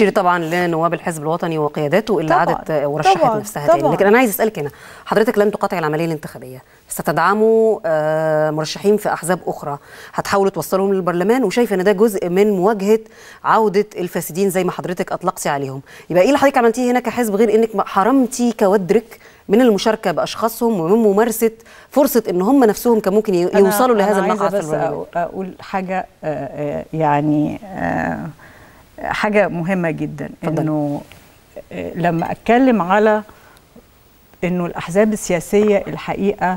بتشيري طبعا لنواب الحزب الوطني وقياداته اللي طبعاً، عادت ورشحت طبعاً، نفسها تاني طبعاً. لكن انا عايز اسالك هنا حضرتك لن تقاطع العمليه الانتخابيه ستدعموا آه، مرشحين في احزاب اخرى هتحاولوا توصلهم للبرلمان وشايفه ان ده جزء من مواجهه عوده الفاسدين زي ما حضرتك اطلقتي عليهم يبقى ايه اللي حضرتك عملتيه هنا كحزب غير انك ما حرمتي كوادرك من المشاركه باشخاصهم ومن ممارسه فرصه ان هم نفسهم كان ممكن ي- أنا- يوصلوا أنا لهذا عايزة المقعد في بس البرلمان أ- اقول حاجه آه، آه، يعني آه، حاجه مهمه جدا اتفضلي. انه آه، لما اتكلم على انه الاحزاب السياسيه الحقيقه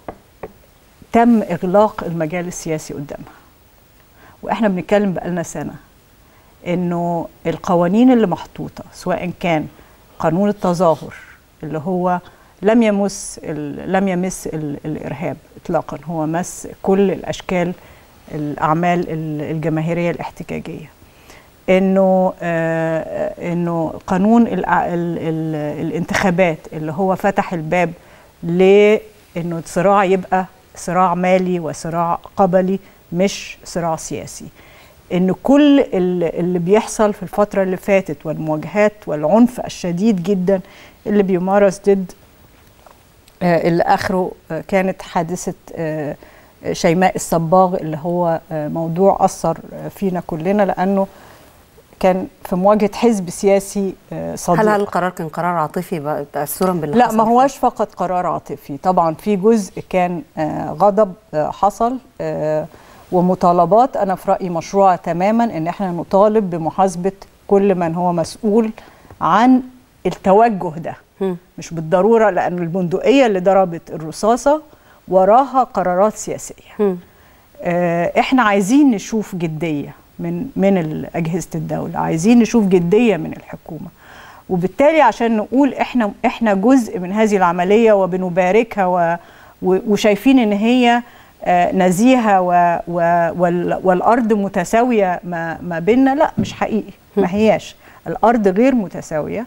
تم اغلاق المجال السياسي قدامها واحنا بنتكلم بقالنا سنه انه القوانين اللي محطوطه سواء كان قانون التظاهر اللي هو لم يمس ال- لم يمس ال- الارهاب اطلاقا هو مس كل الاشكال الاعمال ال- الجماهيريه الاحتجاجيه انه آه انه قانون ال ال ال الانتخابات اللي هو فتح الباب لانه الصراع يبقى صراع مالي وصراع قبلي مش صراع سياسي ان كل ال- اللي بيحصل في الفتره اللي فاتت والمواجهات والعنف الشديد جدا اللي بيمارس ضد آه، اللي اخره آه، كانت حادثه آه، شيماء الصباغ اللي هو آه، موضوع اثر آه، فينا كلنا لانه كان في مواجهه حزب سياسي آه، صديق هل هل القرار كان قرار عاطفي بقى تاثرا باللي لا حصل ما هواش فقط قرار عاطفي طبعا في جزء كان آه، غضب آه، حصل آه، ومطالبات انا في رايي مشروعه تماما ان احنا نطالب بمحاسبه كل من هو مسؤول عن التوجه ده مم. مش بالضروره لان البندقيه اللي ضربت الرصاصه وراها قرارات سياسيه مم. آه، احنا عايزين نشوف جديه من من اجهزه الدوله عايزين نشوف جديه من الحكومه وبالتالي عشان نقول احنا احنا جزء من هذه العمليه وبنباركها و و- وشايفين ان هي آه، نزيهه و و وال والارض متساويه ما ما بيننا لا مش حقيقي ما هياش الارض غير متساويه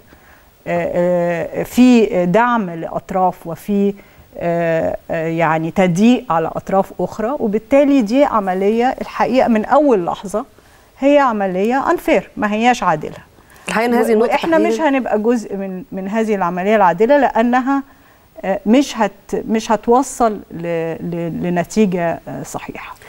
آه، آه، في دعم لاطراف وفي آه، آه، يعني تضييق على اطراف اخرى وبالتالي دي عمليه الحقيقه من اول لحظه هي عمليه انفير ما هياش عادله الحقيقه ان هذه النقطه احنا مش تحديداً- هنبقى جزء من من هذه العمليه العادله لانها آه، مش هت مش هتوصل ل- ل- لنتيجه آه، صحيحه